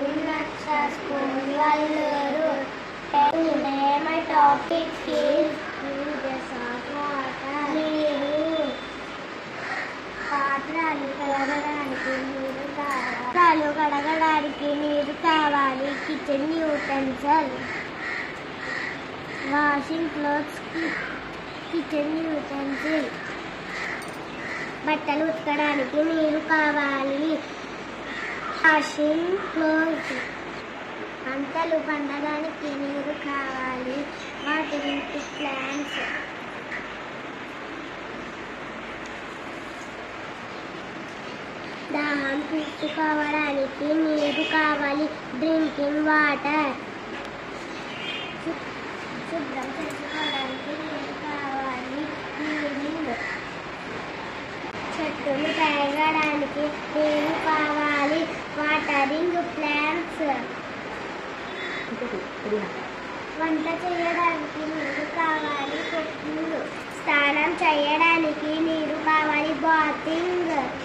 school Valluru my topic is uses of water నీరు పాత్రలు కడగడానికి నీరు కావాలి పాత్రలు కడగడానికి నీరు కావాలి kitchen utensil washing clothes kitchen utensil బట్టలు ఉతకడానికి నీరు కావాలి వాషింగ్ క్లోత్ పంటలు పండడానికి నీరు కావాలి వాటికి ప్లాంట్స్ దాహం తీర్చుకోవడానికి నీరు కావాలి డ్రింకింగ్ వాటర్ శుభ్రం చేసుకోవడానికి నీరు కావాలి క్లీనింగ్ చెట్టును పెరగడానికి నీరు కావాలి వాటరింగ్ ప్లాంట్స్ వంట చేయడానికి నీరు కావాలి కుకింగ్ స్నానం చేయడానికి నీరు కావాలి బాతింగ్